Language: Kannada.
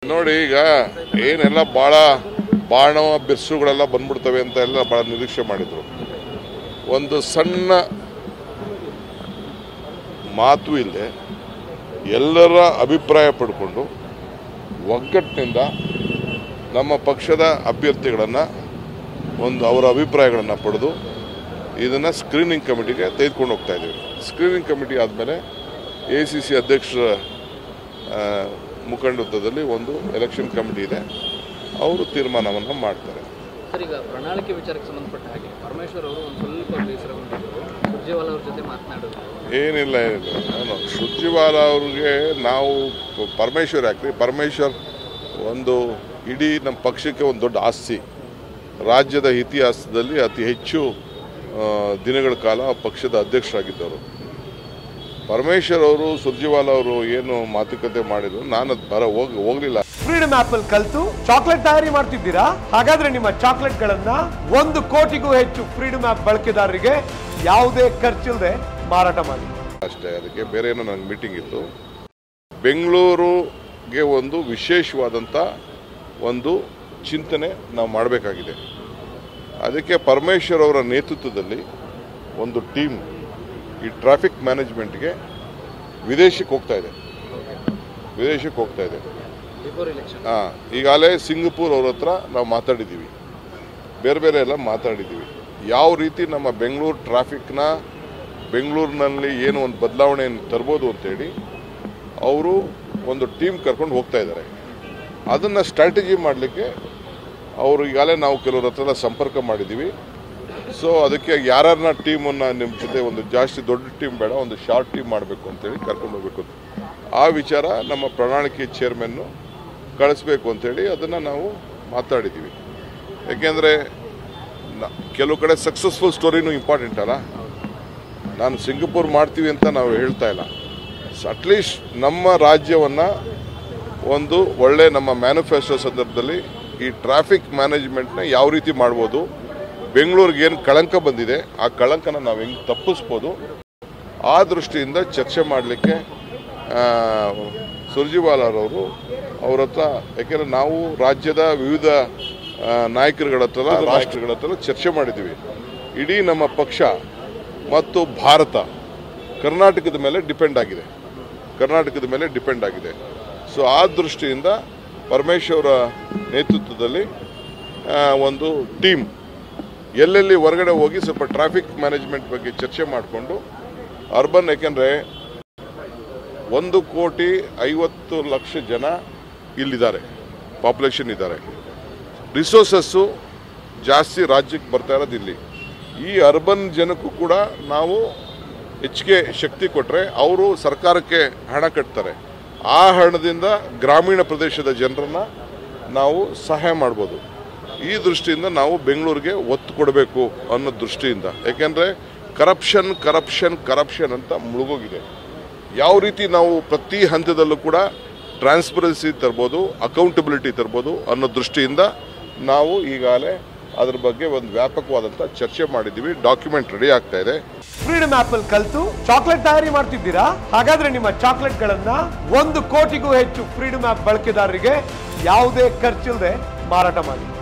ನೋಡಿ ಈಗ ಏನೆಲ್ಲ ಭಾಳ ಬಾಣವ ಬಿರ್ಸುಗಳೆಲ್ಲ ಬಂದ್ಬಿಡ್ತವೆ ಅಂತ ಎಲ್ಲ ಭಾಳ ನಿರೀಕ್ಷೆ ಮಾಡಿದ್ರು ಒಂದು ಸಣ್ಣ ಮಾತು ಇಲ್ಲದೆ ಎಲ್ಲರ ಅಭಿಪ್ರಾಯ ಪಡ್ಕೊಂಡು ಒಗ್ಗಟ್ಟಿನಿಂದ ನಮ್ಮ ಪಕ್ಷದ ಅಭ್ಯರ್ಥಿಗಳನ್ನು ಒಂದು ಅವರ ಅಭಿಪ್ರಾಯಗಳನ್ನು ಪಡೆದು ಇದನ್ನು ಸ್ಕ್ರೀನಿಂಗ್ ಕಮಿಟಿಗೆ ತೆಗೆದುಕೊಂಡು ಹೋಗ್ತಾ ಇದ್ದೀವಿ ಸ್ಕ್ರೀನಿಂಗ್ ಕಮಿಟಿ ಆದಮೇಲೆ ಎ ಸಿ ಸಿ ಅಧ್ಯಕ್ಷರ ಆ, ಮುಖಂಡತ್ವದಲ್ಲಿ ಒಂದು ಎಲೆಕ್ಷನ್ ಕಮಿಟಿ ಇದೆ ಅವರು ತೀರ್ಮಾನವನ್ನು ಮಾಡ್ತಾರೆ ಸರ್ ಈಗ ಪ್ರಣಾಳಿಕೆ ವಿಚಾರಕ್ಕೆ ಸಂಬಂಧಪಟ್ಟ ಹಾಗೆ ಪರಮೇಶ್ವರ್ ಅವರು ಒಂದು ಸ್ವಲ್ಪ ಬೇಸರಗೊಂಡಿದ್ರು ಸುರ್ಜೇವಾಲ ಅವ್ರ ಜೊತೆ ಮಾತನಾಡಿದ್ರು ಏನಿಲ್ಲ ಏನಿಲ್ಲ ನಾನು ಸುರ್ಜಿವಾಲ ಅವ್ರಿಗೆ ನಾವು ಪ- ಪರಮೇಶ್ವರ್ ಯಾಕ್ರಿ ಪರಮೇಶ್ವರ್ ಒಂದು ಇಡೀ ನಮ್ಮ ಪಕ್ಷಕ್ಕೆ ಒಂದು ದೊಡ್ಡ ಆಸ್ತಿ ರಾಜ್ಯದ ಇತಿಹಾಸದಲ್ಲಿ ಅತಿ ಹೆಚ್ಚು ಆ, ದಿನಗಳ ಕಾಲ ಪಕ್ಷದ ಅಧ್ಯಕ್ಷರಾಗಿದ್ದವರು ಪರಮೇಶ್ವರ್ ಅವರು ಸುರ್ಜಿವಾಲ ಅವರು ಏನು ಮಾತುಕತೆ ಮಾಡಿದ್ರು ನಾನು ಅದು ಬರ ಹೋಗ್ ಹೋಗ್ಲಿಲ್ಲ ಫ್ರೀಡಮ್ ಆಪ್ ಅಲ್ಲಿ ಕಲ್ತು ಚಾಕ್ಲೇಟ್ ತಯಾರಿ ಮಾಡ್ತಿದ್ದೀರಾ ಹಾಗಾದ್ರೆ ನಿಮ್ಮ ಚಾಕ್ಲೇಟ್ ಗಳನ್ನ ಒಂದು ಕೋಟಿಗೂ ಹೆಚ್ಚು ಫ್ರೀಡಮ್ ಆಪ್ ಬಳಕೆದಾರರಿಗೆ ಯಾವುದೇ ಖರ್ಚಿಲ್ಲದೆ ಮಾರಾಟ ಮಾಡಿ ಅಷ್ಟೇ ಅದಕ್ಕೆ ಬೇರೆ ಏನೋ ನನಗೆ ಮೀಟಿಂಗ್ ಇತ್ತು ಬೆಂಗಳೂರುಗೆ ಒಂದು ವಿಶೇಷವಾದಂಥ ಒಂದು ಚಿಂತನೆ ನಾವು ಮಾಡಬೇಕಾಗಿದೆ ಅದಕ್ಕೆ ಪರಮೇಶ್ವರ್ ಅವರ ನೇತೃತ್ವದಲ್ಲಿ ಒಂದು ಟೀಮ್ ಈ ಟ್ರಾಫಿಕ್ ಮ್ಯಾನೇಜ್ಮೆಂಟ್ಗೆ ವಿದೇಶಕ್ಕೆ ಹೋಗ್ತಾ ಇದೆ ವಿದೇಶಕ್ಕೆ ಹೋಗ್ತಾ ಇದೆ ಬಿಫೋರ್ ಎಲೆಕ್ಷನ್ ಹಾಂ ಈಗಾಗಲೇ ಸಿಂಗಪೂರ್ ಅವ್ರ ಹತ್ರ ನಾವು ಮಾತಾಡಿದ್ದೀವಿ ಬೇರೆ ಬೇರೆ ಎಲ್ಲ ಮಾತಾಡಿದ್ದೀವಿ ಯಾವ ರೀತಿ ನಮ್ಮ ಬೆಂಗಳೂರು ಟ್ರಾಫಿಕ್ನ ಬೆಂಗಳೂರಿನಲ್ಲಿ ಏನು ಒಂದು ಬದಲಾವಣೆಯನ್ನು ತರ್ಬೋದು ಅಂತೇಳಿ ಅವರು ಒಂದು ಟೀಮ್ ಕರ್ಕೊಂಡು ಹೋಗ್ತಾ ಇದ್ದಾರೆ ಅದನ್ನು ಸ್ಟ್ರಾಟಜಿ ಮಾಡಲಿಕ್ಕೆ ಅವರು ಈಗಾಗಲೇ ನಾವು ಕೆಲವ್ರ ಹತ್ರ ಎಲ್ಲ ಸಂಪರ್ಕ ಮಾಡಿದ್ದೀವಿ ಸೊ ಅದಕ್ಕೆ ಯಾರನ್ನ ಟೀಮನ್ನು ನಿಮ್ಮ ಜೊತೆ ಒಂದು ಜಾಸ್ತಿ ದೊಡ್ಡ ಟೀಮ್ ಬೇಡ ಒಂದು ಶಾರ್ಟ್ ಟೀಮ್ ಮಾಡಬೇಕು ಅಂತೇಳಿ ಕರ್ಕೊಂಡು ಹೋಗ್ಬೇಕು ಅಂತ ಆ ವಿಚಾರ ನಮ್ಮ ಪ್ರಣಾಳಿಕೆ ಚೇರ್ಮನ್ನು ಕಳಿಸ್ಬೇಕು ಅಂತೇಳಿ ಅದನ್ನು ನಾವು ಮಾತಾಡಿದ್ದೀವಿ ಯಾಕೆಂದರೆ ಕೆಲವು ಕಡೆ ಸಕ್ಸಸ್ಫುಲ್ ಸ್ಟೋರಿನೂ ಇಂಪಾರ್ಟೆಂಟ್ ಅಲ್ಲ ನಾನು ಸಿಂಗಪೂರ್ ಮಾಡ್ತೀವಿ ಅಂತ ನಾವು ಹೇಳ್ತಾ ಇಲ್ಲ ಅಟ್ಲೀಸ್ಟ್ ನಮ್ಮ ರಾಜ್ಯವನ್ನು ಒಂದು ಒಳ್ಳೆ ನಮ್ಮ ಮ್ಯಾನಿಫೆಸ್ಟೋ ಸಂದರ್ಭದಲ್ಲಿ ಈ ಟ್ರಾಫಿಕ್ ಮ್ಯಾನೇಜ್ಮೆಂಟ್ನ ಯಾವ ರೀತಿ ಮಾಡ್ಬೋದು ಬೆಂಗಳೂರಿಗೆ ಏನು ಕಳಂಕ ಬಂದಿದೆ ಆ ಕಳಂಕನ ನಾವು ಹೆಂಗೆ ತಪ್ಪಿಸ್ಬೋದು ಆ ದೃಷ್ಟಿಯಿಂದ ಚರ್ಚೆ ಮಾಡಲಿಕ್ಕೆ ಸುರ್ಜಿವಾಲರವರು ಅವ್ರ ಹತ್ರ ಯಾಕೆಂದರೆ ನಾವು ರಾಜ್ಯದ ವಿವಿಧ ಆ, ನಾಯಕರುಗಳ ಹತ್ರ ರಾಷ್ಟ್ರಗಳ ಹತ್ರ ಚರ್ಚೆ ಮಾಡಿದ್ದೀವಿ ಇಡೀ ನಮ್ಮ ಪಕ್ಷ ಮತ್ತು ಭಾರತ ಕರ್ನಾಟಕದ ಮೇಲೆ ಡಿಪೆಂಡ್ ಆಗಿದೆ ಕರ್ನಾಟಕದ ಮೇಲೆ ಡಿಪೆಂಡ್ ಆಗಿದೆ ಸೊ ಆ ದೃಷ್ಟಿಯಿಂದ ಪರಮೇಶ್ವರ ನೇತೃತ್ವದಲ್ಲಿ ಆ, ಒಂದು ಟೀಮ್ ಎಲ್ಲೆಲ್ಲಿ ಹೊರಗಡೆ ಹೋಗಿ ಸ್ವಲ್ಪ ಟ್ರಾಫಿಕ್ ಮ್ಯಾನೇಜ್ಮೆಂಟ್ ಬಗ್ಗೆ ಚರ್ಚೆ ಮಾಡಿಕೊಂಡು ಅರ್ಬನ್ ಯಾಕೆಂದರೆ ಒಂದು ಕೋಟಿ ಐವತ್ತು ಲಕ್ಷ ಜನ ಇಲ್ಲಿದ್ದಾರೆ ಪಾಪ್ಯುಲೇಷನ್ ಇದ್ದಾರೆ ರಿಸೋರ್ಸಸ್ಸು ಜಾಸ್ತಿ ರಾಜ್ಯಕ್ಕೆ ಬರ್ತಾ ಇರೋದು ಇಲ್ಲಿ ಈ ಅರ್ಬನ್ ಜನಕ್ಕೂ ಕೂಡ ನಾವು ಹೆಚ್ಚಿಗೆ ಶಕ್ತಿ ಕೊಟ್ಟರೆ ಅವರು ಸರ್ಕಾರಕ್ಕೆ ಹಣ ಕಟ್ತಾರೆ ಆ ಹಣದಿಂದ ಗ್ರಾಮೀಣ ಪ್ರದೇಶದ ಜನರನ್ನು ನಾವು ಸಹಾಯ ಮಾಡ್ಬೋದು ಈ ದೃಷ್ಟಿಯಿಂದ ನಾವು ಬೆಂಗಳೂರಿಗೆ ಒತ್ತು ಕೊಡಬೇಕು ಅನ್ನೋ ದೃಷ್ಟಿಯಿಂದ ಯಾಕೆಂದರೆ ಕರಪ್ಷನ್ ಕರಪ್ಷನ್ ಕರಪ್ಷನ್ ಅಂತ ಮುಳುಗೋಗಿದೆ ಯಾವ ರೀತಿ ನಾವು ಪ್ರತಿ ಹಂತದಲ್ಲೂ ಕೂಡ ಟ್ರಾನ್ಸ್ಪರೆನ್ಸಿ ತರ್ಬೋದು ಅಕೌಂಟಬಿಲಿಟಿ ತರ್ಬೋದು ಅನ್ನೋ ದೃಷ್ಟಿಯಿಂದ ನಾವು ಈಗಾಗಲೇ ಅದ್ರ ಬಗ್ಗೆ ಒಂದು ವ್ಯಾಪಕವಾದಂಥ ಚರ್ಚೆ ಮಾಡಿದ್ದೀವಿ ಡಾಕ್ಯುಮೆಂಟ್ ರೆಡಿ ಆಗ್ತಾ ಇದೆ ಫ್ರೀಡಮ್ ಆಪ್ ಅಲ್ಲಿ ಕಲ್ತು ಚಾಕ್ಲೇಟ್ ತಯಾರಿ ಮಾಡ್ತಿದ್ದೀರಾ ಹಾಗಾದ್ರೆ ನಿಮ್ಮ ಚಾಕ್ಲೇಟ್ ಗಳನ್ನ ಒಂದು ಕೋಟಿಗೂ ಹೆಚ್ಚು ಫ್ರೀಡಮ್ ಆಪ್ ಬಳಕೆದಾರರಿಗೆ ಯಾವುದೇ ಖರ್ಚಿಲ್ಲದೆ ಮಾರಾಟ ಮಾಡಿ